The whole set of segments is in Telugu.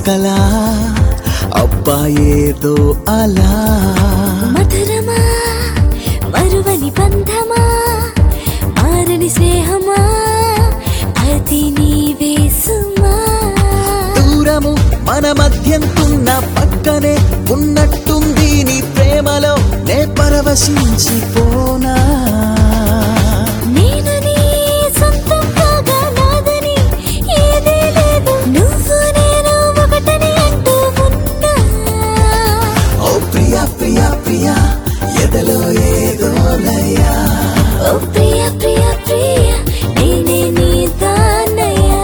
సోకలా అబ్బాయేదో అలా మధురమా మరువని బంధమా మారని స్నేహమా అది నీవే సుమా దూరము మన మధ్యంతున్న పక్కనే ఉన్నట్టుంది నీ ప్రేమలో నే పరవశించిపోనా నేను నీ సొంతం కాగా నాదని ఏదీ లేదు నువ్వు నేను ఒకటని అంటూ ఉన్నా ఓ ప్రియా ప్రియా ప్రియా ఎదలో ఏదో లయా ఓ ప్రియ ప్రియ ప్రియ నేనే నీ దానయ్యా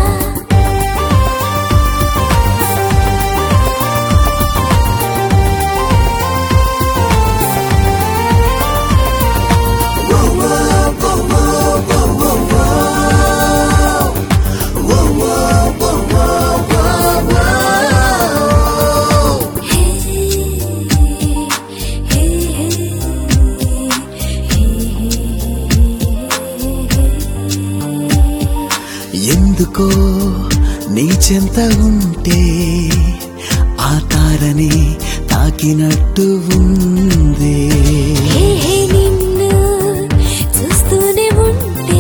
ఎందుకో నీ చెంత ఉంటే ఆ తారని తాకినట్టు ఉంది హే హే నిన్ను చూస్తూనే ఉంటే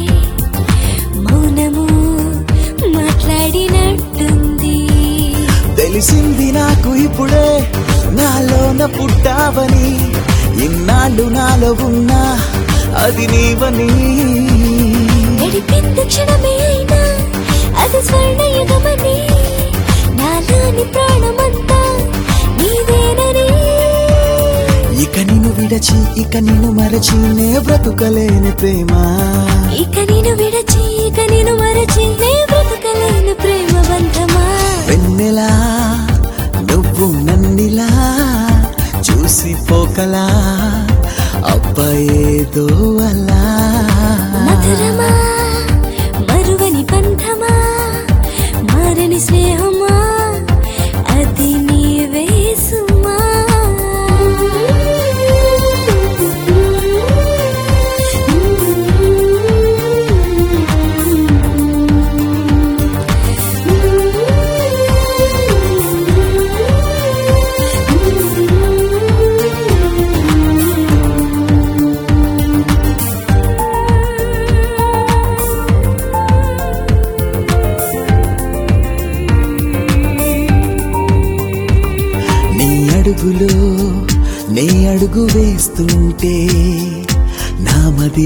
మౌనము మాట్లాడినట్టుంది తెలిసింది నాకు ఇప్పుడే నాలోన పుట్టావని ఇన్నాళ్ళు నాలో ఉన్నా అది నీవని గడిపింది క్షణమే అయినా అది స్వర్ణయుగమని నాలోని ప్రాణమంతా నీవేనని ఇక నిన్ను విడచి ఇక నిన్ను మరచి నే బ్రతుకలేని ప్రేమ ఇక నేను విడచి ఇక నేను మరచి నే బ్రతకలేను ప్రేమ బంధమా వెన్నెలా నువ్వు నన్నిలా చూసి పోకలా అబ్బాయేదో అలా మధురమా మరువని బంధమా మారని స్నేహమా అది నీవే సుమా నీ అడుగులో నీ అడుగు వేస్తుంటే నామది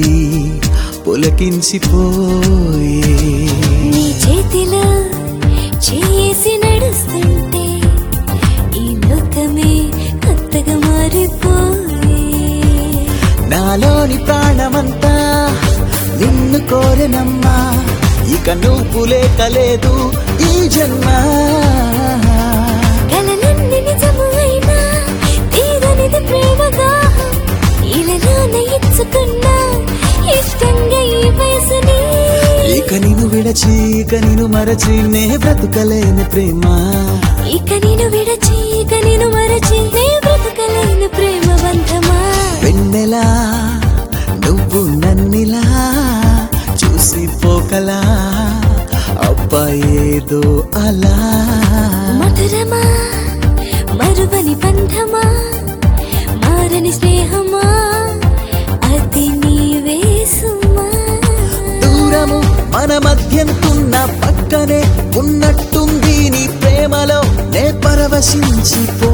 పులకించిపోయే నీ చేతిలో చేసి నడుస్తుంటే ఈ లోకమే కొత్తగా మారిపోయే నాలోని ప్రాణమంతా నిన్ను కోరెనమ్మా ఇక నువ్వు లేకలేదు ఈ జన్మ కలలన్నీ నిజము అయినా తీరనిది ప్రేమగా ఇలలోన ఇచ్చుకున్నా ఇష్టంగా ఈ వయసుని ఇక నిన్ను విడచి ఇక నిన్ను మరచి నే బ్రతుకలేని ప్రేమ ఇక నేను విడచి ఇక నేను మరచి నే బ్రతకలేను ప్రేమ బంధమా వెన్నెలా నువ్వు నన్నిలా చూసి పోకలా అబ్బాయేదో అలా మధురమా మరువని బంధమా మారని స్నేహమా అది నీవే సుమా దూరము మన మధ్యంతున్న పక్కనే ఉన్నట్టుంది నీ ప్రేమలో నే పరవశించిపో